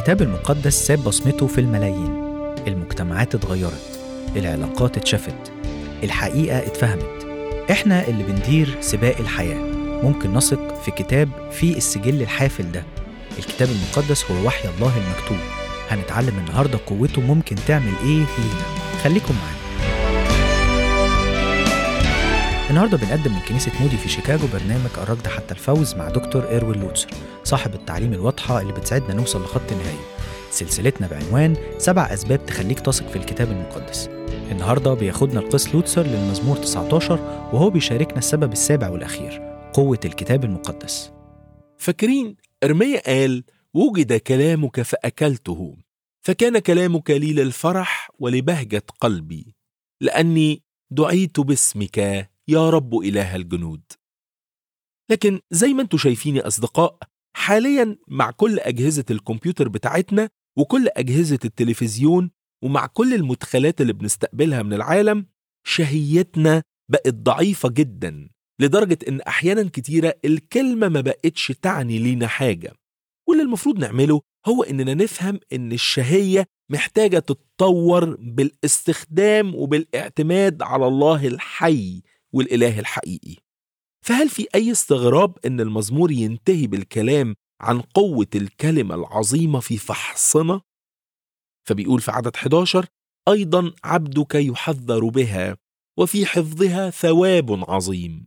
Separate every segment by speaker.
Speaker 1: الكتاب المقدس ساب بصمته في الملايين المجتمعات اتغيرت العلاقات اتشافت الحقيقة اتفهمت احنا اللي بندير سباق الحياة ممكن نثق في كتاب فيه السجل الحافل ده الكتاب المقدس هو وحي الله المكتوب هنتعلم النهاردة قوته ممكن تعمل ايه لينا خليكم معانا النهارده بنقدم من كنيسة مودي في شيكاغو برنامج الركض حتى الفوز مع دكتور إيروين لوتسر صاحب التعليم الواضحة اللي بتساعدنا نوصل لخط النهاية سلسلتنا بعنوان سبع أسباب تخليك تثق في الكتاب المقدس النهارده بياخدنا القس لوتسر للمزمور 19 وهو بيشاركنا السبب السابع والأخير قوة الكتاب المقدس
Speaker 2: فاكرين ارميا قال وجد كلامك فاكلته فكان كلامك لي للفرح ولبهجه قلبي لاني دعيت باسمك يا رب اله الجنود لكن زي ما انتم شايفين يا اصدقاء حاليا مع كل اجهزه الكمبيوتر بتاعتنا وكل اجهزه التلفزيون ومع كل المدخلات اللي بنستقبلها من العالم شهيتنا بقت ضعيفه جدا لدرجة إن أحيانا كتيرة الكلمة ما بقتش تعني لينا حاجة واللي المفروض نعمله هو إننا نفهم إن الشهية محتاجة تتطور بالاستخدام وبالاعتماد على الله الحي والإله الحقيقي فهل في أي استغراب إن المزمور ينتهي بالكلام عن قوة الكلمة العظيمة في فحصنا؟ فبيقول في عدد 11 أيضا عبدك يحذر بها وفي حفظها ثواب عظيم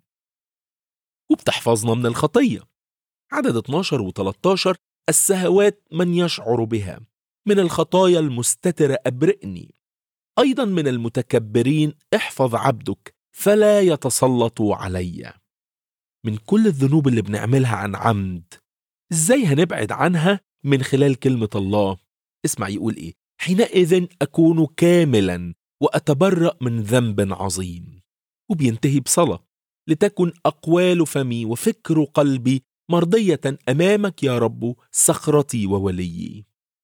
Speaker 2: وبتحفظنا من الخطية عدد 12 و13 السهوات من يشعر بها من الخطايا المستترة أبرئني أيضا من المتكبرين احفظ عبدك فلا يتسلطوا علي من كل الذنوب اللي بنعملها عن عمد ازاي هنبعد عنها من خلال كلمة الله اسمع يقول ايه حينئذ أكون كاملا وأتبرأ من ذنب عظيم وبينتهي بصلاة لتكن أقوال فمي وفكر قلبي مرضية أمامك يا رب صخرتي ووليي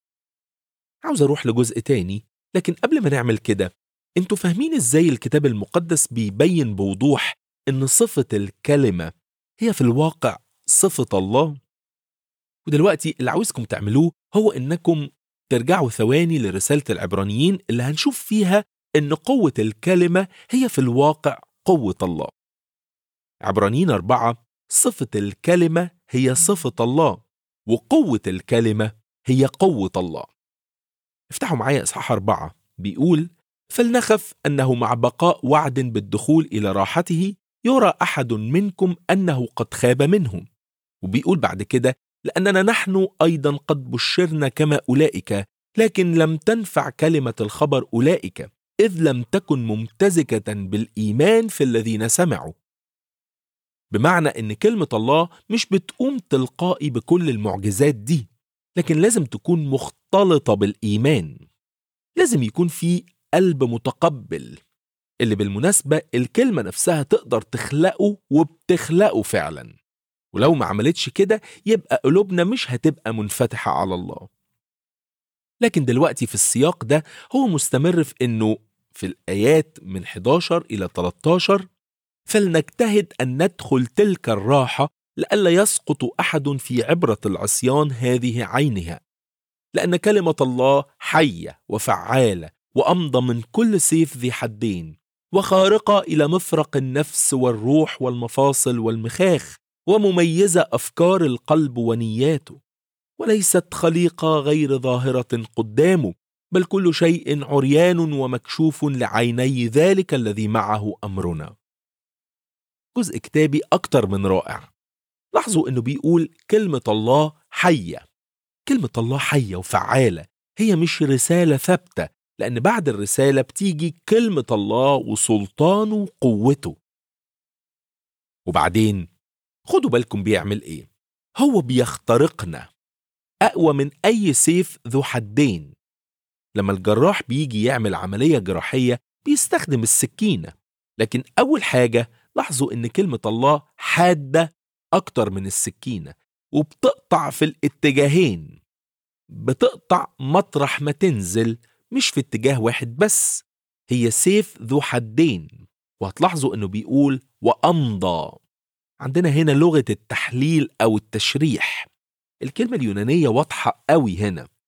Speaker 2: عاوز أروح لجزء تاني لكن قبل ما نعمل كده انتوا فاهمين ازاي الكتاب المقدس بيبين بوضوح ان صفة الكلمة هي في الواقع صفة الله ودلوقتي اللي عاوزكم تعملوه هو انكم ترجعوا ثواني لرسالة العبرانيين اللي هنشوف فيها ان قوة الكلمة هي في الواقع قوة الله عبرانيين أربعة صفة الكلمة هي صفة الله وقوة الكلمة هي قوة الله افتحوا معايا إصحاح أربعة بيقول فلنخف أنه مع بقاء وعد بالدخول إلى راحته يرى أحد منكم أنه قد خاب منه وبيقول بعد كده لأننا نحن أيضا قد بشرنا كما أولئك لكن لم تنفع كلمة الخبر أولئك إذ لم تكن ممتزجة بالإيمان في الذين سمعوا بمعنى ان كلمه الله مش بتقوم تلقائي بكل المعجزات دي لكن لازم تكون مختلطه بالايمان لازم يكون في قلب متقبل اللي بالمناسبه الكلمه نفسها تقدر تخلقه وبتخلقه فعلا ولو ما عملتش كده يبقى قلوبنا مش هتبقى منفتحه على الله لكن دلوقتي في السياق ده هو مستمر في انه في الايات من 11 الى 13 فلنجتهد ان ندخل تلك الراحه لئلا يسقط احد في عبره العصيان هذه عينها لان كلمه الله حيه وفعاله وامضى من كل سيف ذي حدين وخارقه الى مفرق النفس والروح والمفاصل والمخاخ ومميزه افكار القلب ونياته وليست خليقه غير ظاهره قدامه بل كل شيء عريان ومكشوف لعيني ذلك الذي معه امرنا جزء كتابي أكتر من رائع لاحظوا أنه بيقول كلمة الله حية كلمة الله حية وفعالة هي مش رسالة ثابتة لأن بعد الرسالة بتيجي كلمة الله وسلطانه وقوته وبعدين خدوا بالكم بيعمل إيه هو بيخترقنا أقوى من أي سيف ذو حدين لما الجراح بيجي يعمل عملية جراحية بيستخدم السكينة لكن أول حاجة لاحظوا ان كلمة الله حادة اكتر من السكينة وبتقطع في الاتجاهين بتقطع مطرح ما تنزل مش في اتجاه واحد بس هي سيف ذو حدين وهتلاحظوا انه بيقول وامضى عندنا هنا لغة التحليل او التشريح الكلمة اليونانية واضحة قوي هنا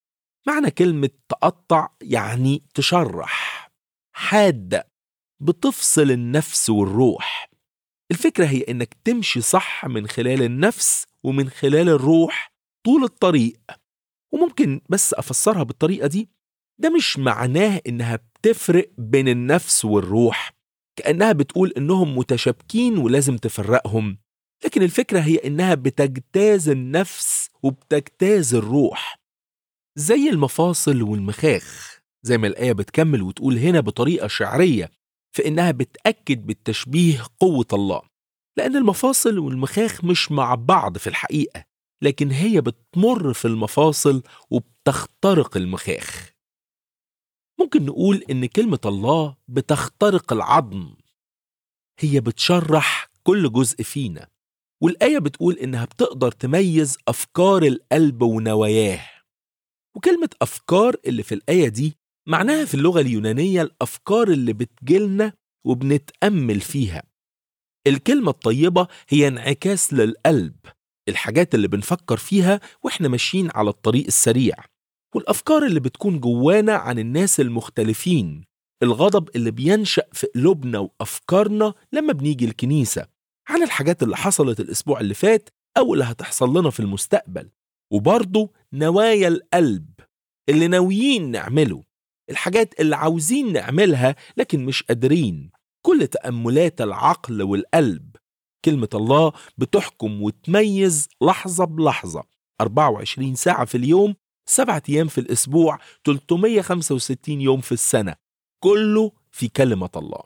Speaker 2: معنى كلمة تقطع يعني تشرح حادة بتفصل النفس والروح الفكرة هي إنك تمشي صح من خلال النفس ومن خلال الروح طول الطريق وممكن بس أفسرها بالطريقة دي ده مش معناه إنها بتفرق بين النفس والروح كأنها بتقول إنهم متشابكين ولازم تفرقهم لكن الفكرة هي إنها بتجتاز النفس وبتجتاز الروح زي المفاصل والمخاخ زي ما الآية بتكمل وتقول هنا بطريقة شعرية في إنها بتأكد بالتشبيه قوة الله لأن المفاصل والمخاخ مش مع بعض في الحقيقة لكن هي بتمر في المفاصل وبتخترق المخاخ ممكن نقول إن كلمة الله بتخترق العظم هي بتشرح كل جزء فينا والآية بتقول إنها بتقدر تميز أفكار القلب ونواياه وكلمة أفكار اللي في الآية دي معناها في اللغة اليونانية الأفكار اللي بتجيلنا وبنتأمل فيها الكلمة الطيبة هي انعكاس للقلب الحاجات اللي بنفكر فيها واحنا ماشيين على الطريق السريع والأفكار اللي بتكون جوانا عن الناس المختلفين الغضب اللي بينشأ في قلوبنا وأفكارنا لما بنيجي الكنيسة عن الحاجات اللي حصلت الأسبوع اللي فات أو اللي هتحصل لنا في المستقبل وبرضه نوايا القلب اللي ناويين نعمله الحاجات اللي عاوزين نعملها لكن مش قادرين كل تأملات العقل والقلب كلمة الله بتحكم وتميز لحظة بلحظة 24 ساعة في اليوم سبعة أيام في الأسبوع 365 يوم في السنة كله في كلمة الله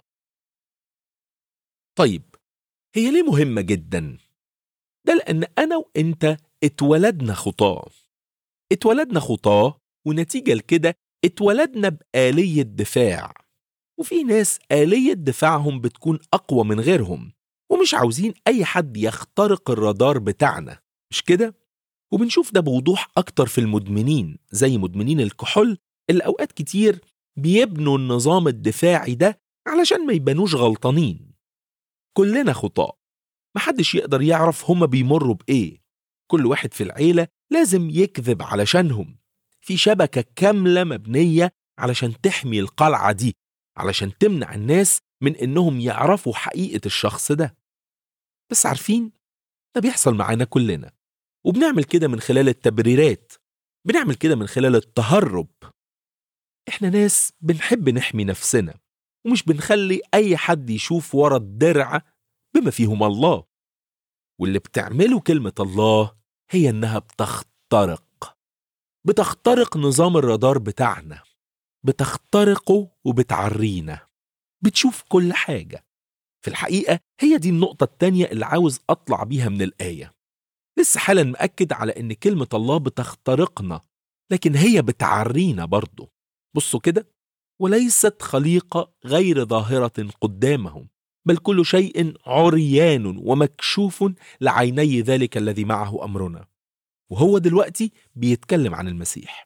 Speaker 2: طيب هي ليه مهمة جدا؟ ده لأن أنا وإنت اتولدنا خطاة اتولدنا خطاة ونتيجة لكده اتولدنا بآلية دفاع وفي ناس آلية دفاعهم بتكون أقوى من غيرهم ومش عاوزين أي حد يخترق الرادار بتاعنا مش كده؟ وبنشوف ده بوضوح أكتر في المدمنين زي مدمنين الكحول اللي أوقات كتير بيبنوا النظام الدفاعي ده علشان ما يبانوش غلطانين كلنا خطاء محدش يقدر يعرف هما بيمروا بإيه كل واحد في العيلة لازم يكذب علشانهم في شبكة كاملة مبنية علشان تحمي القلعة دي علشان تمنع الناس من إنهم يعرفوا حقيقة الشخص ده بس عارفين ده بيحصل معانا كلنا وبنعمل كده من خلال التبريرات بنعمل كده من خلال التهرب احنا ناس بنحب نحمي نفسنا ومش بنخلي أي حد يشوف ورا الدرع بما فيهم الله واللي بتعمله كلمة الله هي إنها بتخترق بتخترق نظام الرادار بتاعنا بتخترقه وبتعرينا بتشوف كل حاجة في الحقيقة هي دي النقطة التانية اللي عاوز أطلع بيها من الآية لسه حالا مأكد على إن كلمة الله بتخترقنا لكن هي بتعرينا برضه بصوا كده وليست خليقة غير ظاهرة قدامهم بل كل شيء عريان ومكشوف لعيني ذلك الذي معه أمرنا وهو دلوقتي بيتكلم عن المسيح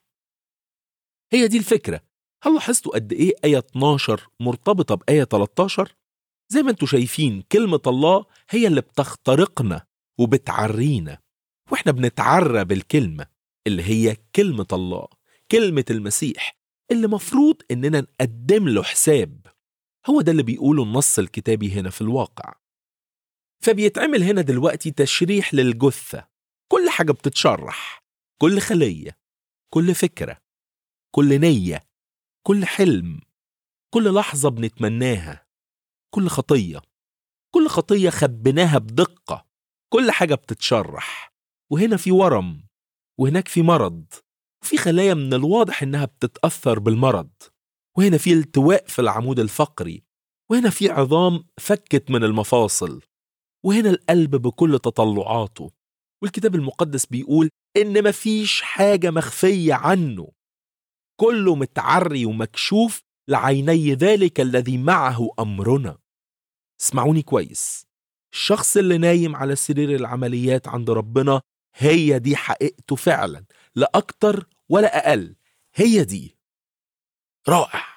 Speaker 2: هي دي الفكرة هل لاحظتوا قد إيه آية 12 مرتبطة بآية 13 زي ما انتوا شايفين كلمة الله هي اللي بتخترقنا وبتعرينا واحنا بنتعرى بالكلمة اللي هي كلمة الله كلمة المسيح اللي مفروض اننا نقدم له حساب هو ده اللي بيقوله النص الكتابي هنا في الواقع فبيتعمل هنا دلوقتي تشريح للجثة كل حاجة بتتشرح كل خلية كل فكرة كل نية كل حلم كل لحظة بنتمناها كل خطية كل خطية خبيناها بدقة كل حاجة بتتشرح وهنا في ورم وهناك في مرض وفي خلايا من الواضح إنها بتتأثر بالمرض وهنا في التواء في العمود الفقري وهنا في عظام فكت من المفاصل وهنا القلب بكل تطلعاته والكتاب المقدس بيقول إن مفيش حاجة مخفية عنه كله متعري ومكشوف لعيني ذلك الذي معه أمرنا اسمعوني كويس الشخص اللي نايم على سرير العمليات عند ربنا هي دي حقيقته فعلا لا أكتر ولا أقل هي دي رائع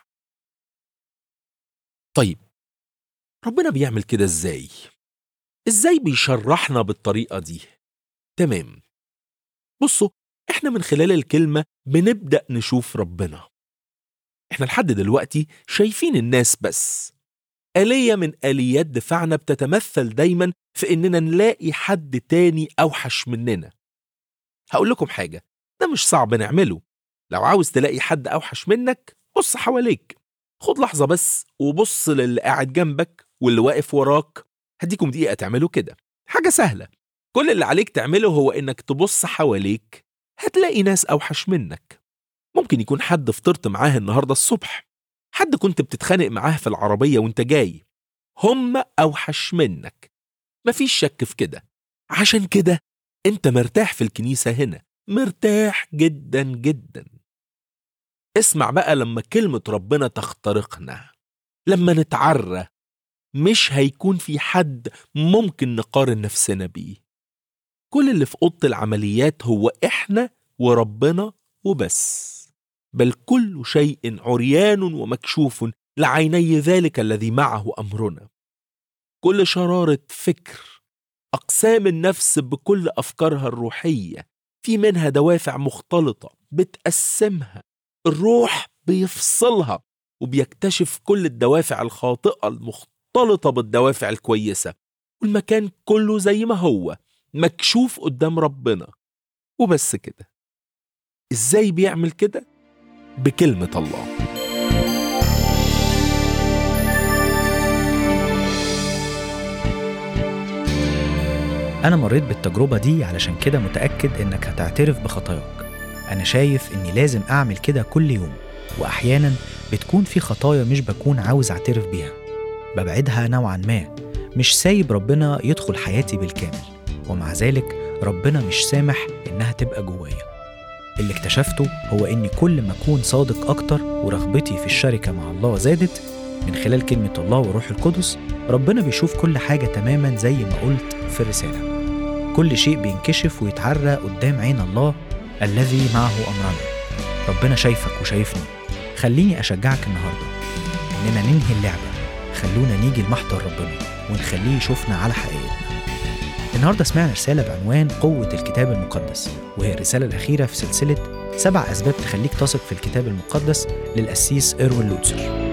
Speaker 2: طيب ربنا بيعمل كده ازاي ازاي بيشرحنا بالطريقة دي تمام بصوا احنا من خلال الكلمة بنبدأ نشوف ربنا احنا لحد دلوقتي شايفين الناس بس آلية من آليات دفاعنا بتتمثل دايما في إننا نلاقي حد تاني أوحش مننا هقول لكم حاجة ده مش صعب نعمله لو عاوز تلاقي حد أوحش منك بص حواليك خد لحظة بس وبص للي قاعد جنبك واللي واقف وراك هديكم دقيقة تعملوا كده حاجة سهلة كل اللي عليك تعمله هو إنك تبص حواليك هتلاقي ناس أوحش منك ممكن يكون حد فطرت معاه النهاردة الصبح حد كنت بتتخانق معاه في العربية وانت جاي هم أوحش منك مفيش شك في كده عشان كده انت مرتاح في الكنيسة هنا مرتاح جدا جدا اسمع بقى لما كلمة ربنا تخترقنا لما نتعرى مش هيكون في حد ممكن نقارن نفسنا بيه كل اللي في أوضة العمليات هو إحنا وربنا وبس بل كل شيء عريان ومكشوف لعيني ذلك الذي معه أمرنا كل شرارة فكر أقسام النفس بكل أفكارها الروحية في منها دوافع مختلطة بتقسمها الروح بيفصلها وبيكتشف كل الدوافع الخاطئة المختلطة بالدوافع الكويسة والمكان كله زي ما هو مكشوف قدام ربنا وبس كده ازاي بيعمل كده بكلمة الله
Speaker 1: أنا مريت بالتجربة دي علشان كده متأكد إنك هتعترف بخطاياك أنا شايف إني لازم أعمل كده كل يوم وأحيانا بتكون في خطايا مش بكون عاوز أعترف بيها ببعدها نوعا ما مش سايب ربنا يدخل حياتي بالكامل ومع ذلك ربنا مش سامح إنها تبقى جوايا اللي اكتشفته هو إني كل ما أكون صادق أكتر ورغبتي في الشركة مع الله زادت من خلال كلمة الله وروح القدس ربنا بيشوف كل حاجة تماما زي ما قلت في الرسالة كل شيء بينكشف ويتعرى قدام عين الله الذي معه أمرنا ربنا شايفك وشايفني خليني أشجعك النهاردة إننا ننهي اللعبة خلونا نيجي لمحضر ربنا ونخليه يشوفنا على حقيقتنا النهاردة سمعنا رسالة بعنوان قوة الكتاب المقدس وهي الرسالة الأخيرة في سلسلة سبع أسباب تخليك تثق في الكتاب المقدس للأسيس إيروين لوتسر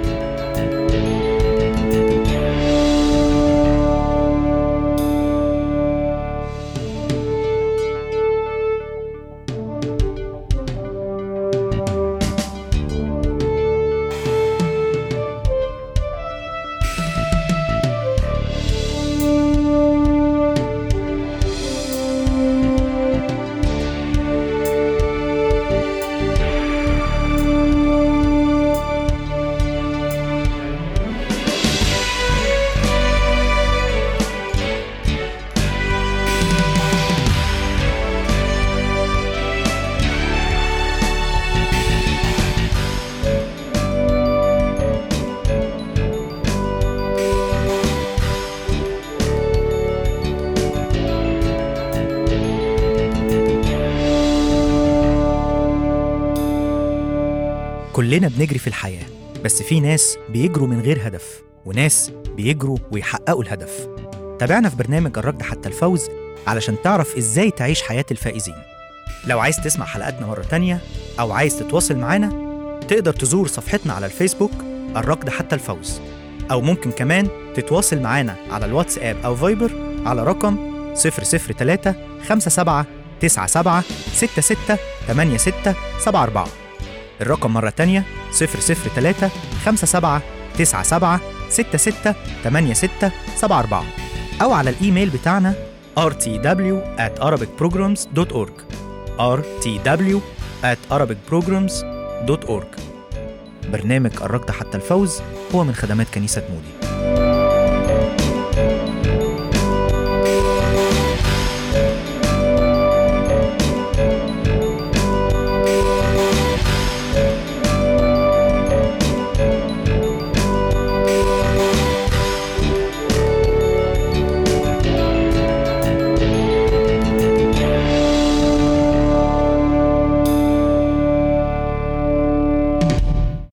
Speaker 1: كلنا بنجري في الحياة بس في ناس بيجروا من غير هدف وناس بيجروا ويحققوا الهدف تابعنا في برنامج الركض حتى الفوز علشان تعرف ازاي تعيش حياة الفائزين لو عايز تسمع حلقاتنا مرة تانية أو عايز تتواصل معانا تقدر تزور صفحتنا على الفيسبوك الركض حتى الفوز أو ممكن كمان تتواصل معانا على الواتساب أو فايبر على رقم 003 57 97 66 86 74 الرقم مرة تانية 003 57 97 66 86 74 أو على الإيميل بتاعنا rtw at arabicprograms.org rtw at arabicprograms.org برنامج الركض حتى الفوز هو من خدمات كنيسة مودي